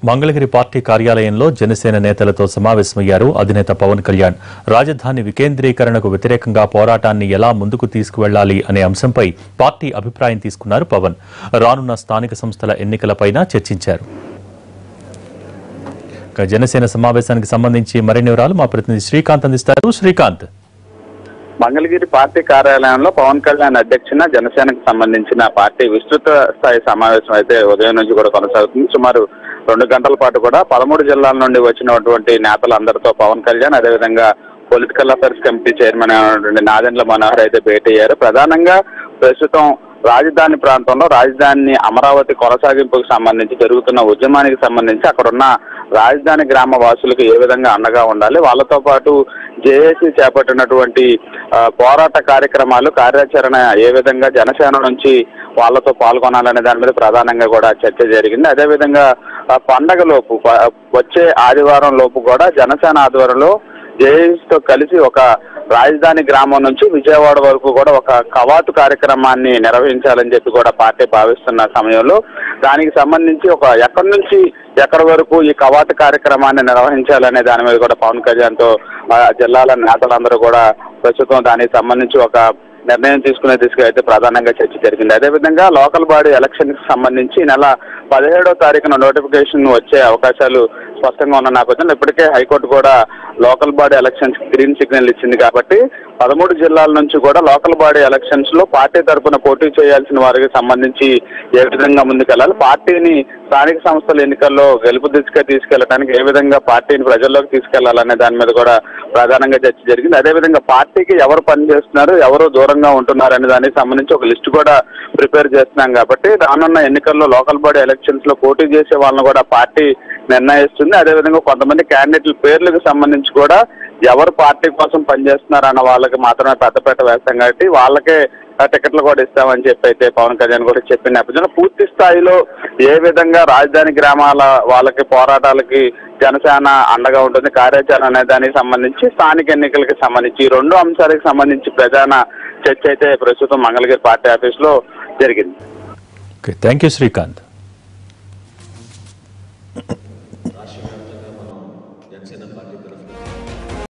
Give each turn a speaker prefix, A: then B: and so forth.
A: Mangalagiri party కార్యాలయంలో జనసేన నేతలతో సమావేశమయ్యారు అధినేత పవన్ కళ్యాణ్ రాజధాని వికేంద్రీకరణకు వ్యతిరేకంగా పోరాటాన్ని ఎలా ముందుకు తీసుకువెళ్లాలి అనే అంశంపై పార్టీ అభిప్రాయం తీసుకున్నారు పవన్ రానున్న స్థానిక సంస్థల ఎన్నికలపైన చర్చించారు ఇక జనసేన సమావేశానికి సంబంధించి మరిన్ని వివరాలు మా ప్రతినిధి శ్రీకాంత్ అందిస్తారు శ్రీకాంత్
B: మంగళగిరి పార్టీ కార్యాలయంలో పవన్ కళ్యాణ్ అధ్యక్షన జనసేనకు సంబంధించిన పార్టీ విస్తృత స్థాయి సమావేశం అయితే ఉదయం నుంచి కూడా కొనసాగుతుంది సుమారు రెండు గంటల పాటు కూడా పదమూడు జిల్లాల నుండి వచ్చినటువంటి నేతలందరితో పవన్ కళ్యాణ్ అదేవిధంగా పొలిటికల్ అఫైర్స్ కమిటీ చైర్మన్ అయినటువంటి నాదెండ్ల మనోహర్ అయితే భేటీ అయ్యారు ప్రధానంగా ప్రస్తుతం రాజధాని ప్రాంతంలో రాజధాని అమరావతి కొనసాగింపుకు సంబంధించి జరుగుతున్న ఉద్యమానికి సంబంధించి అక్కడున్న రాజధాని గ్రామ వాసులకు ఏ విధంగా అండగా ఉండాలి వాళ్ళతో పాటు జేఏసీ చేపట్టినటువంటి ఆ, పోరాట కార్యక్రమాలు కార్యాచరణ ఏ విధంగా జనసేన నుంచి వాళ్ళతో పాల్గొనాలనే దాని మీద ప్రధానంగా కూడా చర్చ జరిగింది అదేవిధంగా ఆ, పండగ లోపు ప- వచ్చే ఆదివారం లోపు కూడా జనసేన ఆధ్వర్యంలో జేఏసీతో కలిసి ఒక రాజధాని గ్రామం నుంచి విజయవాడ వరకు కూడా ఒక కవాతు కార్యక్రమాన్ని నిర్వహించాలని చెప్పి కూడా పార్టీ భావిస్తున్న సమయంలో దానికి సంబంధించి ఒక ఎక్కడి నుంచి ఎక్కడి వరకు ఈ కవాతు కార్యక్రమాన్ని నిర్వహించాలనే దాని మీద కూడా పవన్ కళ్యాణ్ తో ఆ, జిల్లాల నేతలందరూ కూడా ప్రస్తుతం దానికి సంబంధించి ఒక నిర్ణయం తీసుకునే దిశగా అయితే ప్రధానంగా చర్చ జరిగింది అదేవిధంగా లోకల్ బాడీ ఎలక్షన్ కి సంబంధించి ఈ నెల పదిహేడో తారీఖున నోటిఫికేషన్ వచ్చే అవకాశాలు స్పష్టంగా ఉన్న నేపథ్యంలో ఇప్పటికే హైకోర్టు కూడా local body elections green signal ఇచ్చింది కాబట్టి పదమూడు జిల్లాల నుంచి కూడా లోకల్ బాడీ ఎలక్షన్స్ లో పార్టీ తరపున పోటీ చేయాల్సిన వారికి సంబంధించి ఏ విధంగా ముందుకెళ్లాలి పార్టీని స్థానిక సంస్థల ఎన్నికల్లో గెలుపు దిశగా తీసుకెళ్లడానికి ఏ విధంగా పార్టీని ప్రజల్లోకి తీసుకెళ్లాలనే దాని మీద కూడా ప్రధానంగా చర్చ జరిగింది అదేవిధంగా పార్టీకి ఎవరు పనిచేస్తున్నారు ఎవరు దూరంగా ఉంటున్నారు అనే దానికి సంబంధించి ఒక లిస్ట్ కూడా ప్రిపేర్ చేస్తున్నాం కాబట్టి రానున్న ఎన్నికల్లో లోకల్ బాడీ ఎలక్షన్స్ లో పోటీ చేసే వాళ్ళని కూడా పార్టీ నిర్ణయిస్తుంది అదేవిధంగా కొంతమంది క్యాండిడేట్ల పేర్లకు సంబంధించి కూడా ఎవరు పార్టీ కోసం పనిచేస్తున్నారు అన్న వాళ్ళకి మాత్రమే పెద్దపేట వేస్తాం కాబట్టి వాళ్ళకే ఆ టికెట్లు కూడా ఇస్తామని చెప్పి అయితే పవన్ కళ్యాణ్ కూడా చెప్పిన నేపథ్యంలో పూర్తి స్థాయిలో ఏ విధంగా రాజధాని గ్రామాల వాళ్ళకి పోరాటాలకి జనసేన అండగా ఉంటుంది కార్యాచరణ అనే దానికి సంబంధించి స్థానిక ఎన్నికలకి సంబంధించి ఈ రెండు అంశాలకు సంబంధించి ప్రధాన చర్చ అయితే ప్రస్తుతం మంగళగిరి పార్టీ ఆఫీస్ లో జరిగింది
A: ఓకే థ్యాంక్ యూ శ్రీకాంత్